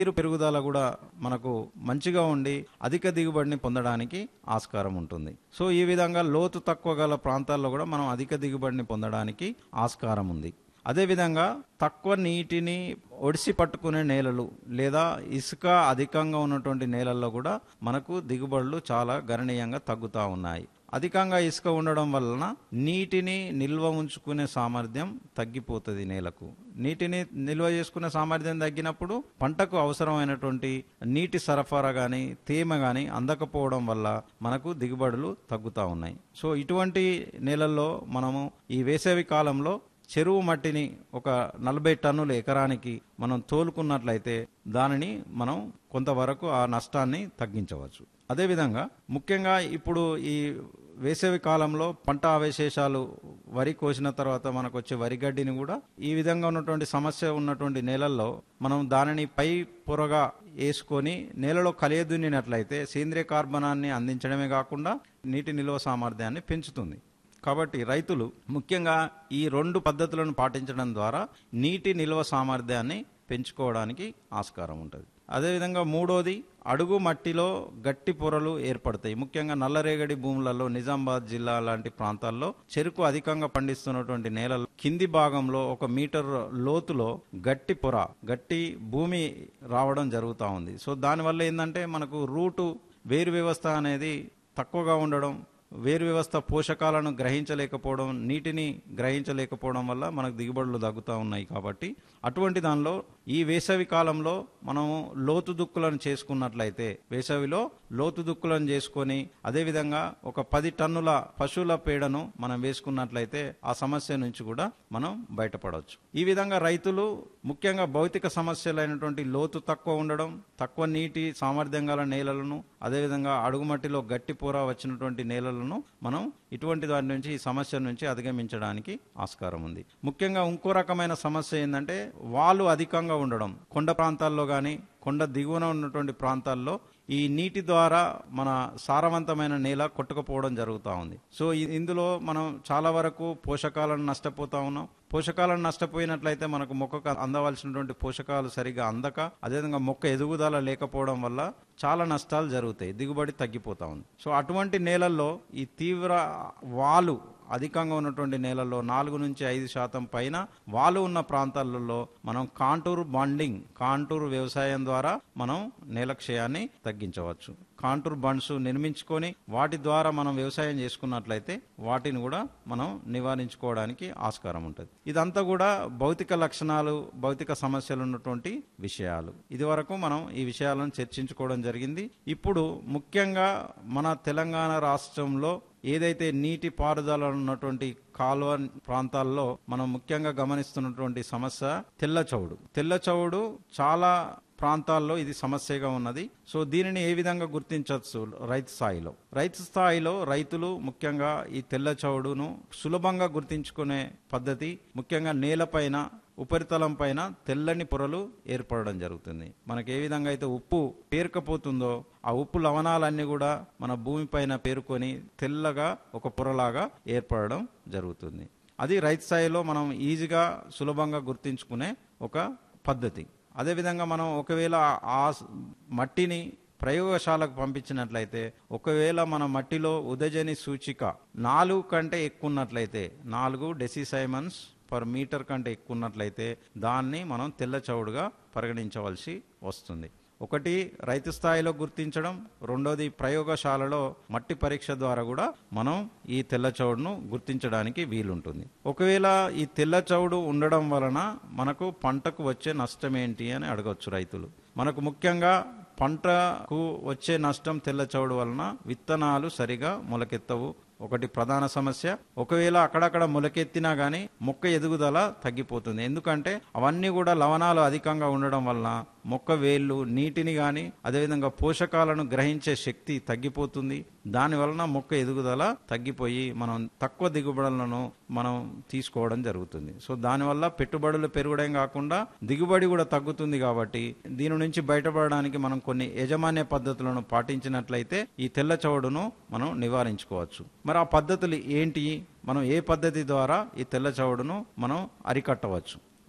నీరు పెరుగుదల కూడా మనకు మంచిగా ఉండి అధిక దిగుబడిని పొందడానికి ఆస్కారం ఉంటుంది సో ఈ విధంగా లోతు తక్కువ గల ప్రాంతాల్లో కూడా మనం అధిక దిగుబడిని పొందడానికి ఆస్కారం ఉంది అదేవిధంగా తక్కువ నీటిని ఒడిసి పట్టుకునే నేలలు లేదా ఇసుక అధికంగా ఉన్నటువంటి నేలల్లో కూడా మనకు దిగుబడులు చాలా గణనీయంగా తగ్గుతూ ఉన్నాయి అధికంగా ఇసుక ఉండడం వలన నీటిని నిల్వ ఉంచుకునే సామర్థ్యం తగ్గిపోతుంది నేలకు నీటిని నిల్వ చేసుకునే సామర్థ్యం తగ్గినప్పుడు పంటకు అవసరమైనటువంటి నీటి సరఫరా కానీ తేమ కానీ అందకపోవడం వల్ల మనకు దిగుబడులు తగ్గుతూ ఉన్నాయి సో ఇటువంటి నేలల్లో మనము ఈ వేసవి కాలంలో చెరువు మట్టిని ఒక నలభై టన్నుల ఎకరానికి మనం తోలుకున్నట్లయితే దానిని మనం కొంతవరకు ఆ నష్టాన్ని తగ్గించవచ్చు అదేవిధంగా ముఖ్యంగా ఇప్పుడు ఈ వేసవి కాలంలో పంట అవశేషాలు వరి కోసిన తర్వాత మనకు వచ్చే వరి గడ్డిని కూడా ఈ విధంగా ఉన్నటువంటి సమస్య ఉన్నటువంటి నేలల్లో మనం దానిని పై పొరగా వేసుకొని నేలలో కలియదున్నినట్లయితే సేంద్రియ కార్బనాన్ని అందించడమే కాకుండా నీటి నిల్వ సామర్థ్యాన్ని పెంచుతుంది కాబట్టి రైతులు ముఖ్యంగా ఈ రెండు పద్ధతులను పాటించడం ద్వారా నీటి నిల్వ సామర్థ్యాన్ని పెంచుకోవడానికి ఆస్కారం ఉంటుంది అదేవిధంగా మూడోది అడుగు మట్టిలో గట్టి పొరలు ఏర్పడతాయి ముఖ్యంగా నల్లరేగడి భూములలో నిజామాబాద్ జిల్లా లాంటి ప్రాంతాల్లో చెరుకు అధికంగా పండిస్తున్నటువంటి నేలల కింది భాగంలో ఒక మీటర్ లోతులో గట్టి పొర గట్టి భూమి రావడం జరుగుతూ ఉంది సో దానివల్ల ఏంటంటే మనకు రూటు వేరు వ్యవస్థ అనేది తక్కువగా ఉండడం వేరు వ్యవస్థ పోషకాలను గ్రహించలేకపోవడం నీటిని గ్రహించలేకపోవడం వల్ల మనకు దిగుబడులు తగ్గుతూ ఉన్నాయి కాబట్టి అటువంటి దానిలో ఈ వేసవి కాలంలో మనము లోతు దుక్కులను చేసుకున్నట్లయితే వేసవిలో లోతు దుక్కులను చేసుకొని అదేవిధంగా ఒక పది టన్నుల పశువుల పేడను మనం వేసుకున్నట్లయితే ఆ సమస్య నుంచి కూడా మనం బయటపడవచ్చు ఈ విధంగా రైతులు ముఖ్యంగా భౌతిక సమస్యలైనటువంటి లోతు తక్కువ ఉండడం తక్కువ నీటి సామర్థ్యం గల నేలలను అదేవిధంగా అడుగుమట్టిలో గట్టి పూర వచ్చినటువంటి నేలలను మనం ఇటువంటి దాని నుంచి ఈ సమస్య నుంచి అధిగమించడానికి ఆస్కారం ఉంది ముఖ్యంగా ఇంకో రకమైన సమస్య ఏంటంటే వాలు అధికంగా ఉండడం కొండ ప్రాంతాల్లో కానీ కొండ దిగువన ఉన్నటువంటి ప్రాంతాల్లో ఈ నీటి ద్వారా మన సారవంతమైన నేల కొట్టుకుపోవడం జరుగుతూ ఉంది సో ఇ- ఇందులో మనం చాలా వరకు పోషకాలను నష్టపోతా ఉన్నాం పోషకాలను నష్టపోయినట్లయితే మనకు మొక్కకు అందవలసినటువంటి పోషకాలు సరిగా అందక అదేవిధంగా మొక్క ఎదుగుదల లేకపోవడం వల్ల చాలా నష్టాలు జరుగుతాయి దిగుబడి తగ్గిపోతా ఉంది సో అటువంటి నేలల్లో ఈ తీవ్ర వాలు అధికంగా ఉన్నటువంటి నేలల్లో నాలుగు నుంచి ఐదు శాతం పైన వాలు ఉన్న ప్రాంతాలలో మనం కాంటూర్ బాండింగ్ కాంటూర్ వ్యవసాయం ద్వారా మనం నేల క్షయాన్ని తగ్గించవచ్చు కాంటూర్ బండ్స్ నిర్మించుకొని వాటి ద్వారా మనం వ్యవసాయం చేసుకున్నట్లయితే వాటిని కూడా మనం నివారించుకోవడానికి ఆస్కారం ఉంటుంది ఇదంతా కూడా భౌతిక లక్షణాలు భౌతిక సమస్యలు ఉన్నటువంటి విషయాలు ఇది వరకు మనం ఈ విషయాలను చర్చించుకోవడం జరిగింది ఇప్పుడు ముఖ్యంగా మన తెలంగాణ రాష్ట్రంలో ఏదైతే నీటి పారుదల ఉన్నటువంటి కాలువ ప్రాంతాల్లో మనం ముఖ్యంగా గమనిస్తున్నటువంటి సమస్య తెల్ల చౌడు తెల్ల చౌడు చాలా ప్రాంతాల్లో ఇది సమస్యగా ఉన్నది సో దీనిని ఏ విధంగా గుర్తించవచ్చు రైతు స్థాయిలో రైతు స్థాయిలో రైతులు ముఖ్యంగా ఈ తెల్ల చౌడును సులభంగా గుర్తించుకునే పద్ధతి ముఖ్యంగా నేలపైన ఉపరితలం పైన తెల్లని పొరలు ఏర్పడడం జరుగుతుంది మనకి ఏ విధంగా అయితే ఉప్పు పేరుకపోతుందో ఆ ఉప్పు లవణాలన్నీ కూడా మన భూమిపైన పేరుకొని తెల్లగా ఒక పొరలాగా ఏర్పడడం జరుగుతుంది అది రైతు స్థాయిలో మనం ఈజీగా సులభంగా గుర్తించుకునే ఒక పద్ధతి అదేవిధంగా మనం ఒకవేళ ఆ స్- మట్టిని ప్రయోగశాలకు పంపించినట్లయితే ఒకవేళ మన మట్టిలో ఉదజని సూచిక నాలుగు కంటే ఎక్కువ ఉన్నట్లయితే నాలుగు డెసిసైమన్స్ పర్ మీటర్ కంటే ఎక్కువ ఉన్నట్లయితే దాన్ని మనం తెల్ల చౌడుగా పరిగణించవలసి వస్తుంది ఒకటి రైతు స్థాయిలో గుర్తించడం రెండోది ప్రయోగశాలలో మట్టి పరీక్ష ద్వారా కూడా మనం ఈ తెల్ల చౌడును గుర్తించడానికి వీలుంటుంది ఒకవేళ ఈ తెల్ల చౌడు ఉండడం వలన మనకు పంటకు వచ్చే నష్టం ఏంటి అని అడగవచ్చు రైతులు మనకు ముఖ్యంగా పంటకు వచ్చే నష్టం తెల్ల చౌడు వలన విత్తనాలు సరిగా మొలకెత్తవు ఒకటి ప్రధాన సమస్య ఒకవేళ అక్కడక్కడ మొలకెత్తినా గానీ మొక్క ఎదుగుదల తగ్గిపోతుంది ఎందుకంటే అవన్నీ కూడా లవణాలు అధికంగా ఉండడం వలన మొక్క వేళ్ళు నీటిని గాని అదేవిధంగా పోషకాలను గ్రహించే శక్తి తగ్గిపోతుంది దాని వలన మొక్క ఎదుగుదల తగ్గిపోయి మనం తక్కువ దిగుబడులను మనం తీసుకోవడం జరుగుతుంది సో దానివల్ల పెట్టుబడులు పెరగడం కాకుండా దిగుబడి కూడా తగ్గుతుంది కాబట్టి దీని నుంచి బయటపడడానికి మనం కొన్ని యజమాన్య పద్ధతులను పాటించినట్లయితే ఈ తెల్ల చౌడును మనం నివారించుకోవచ్చు మరి ఆ పద్ధతులు ఏంటి మనం ఏ పద్ధతి ద్వారా ఈ తెల్ల చౌడును మనం అరికట్టవచ్చు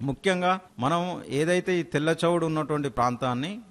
ముఖ్యంగా మనం ఏదైతే ఈ తెల్ల చవుడు ఉన్నటువంటి ప్రాంతాన్ని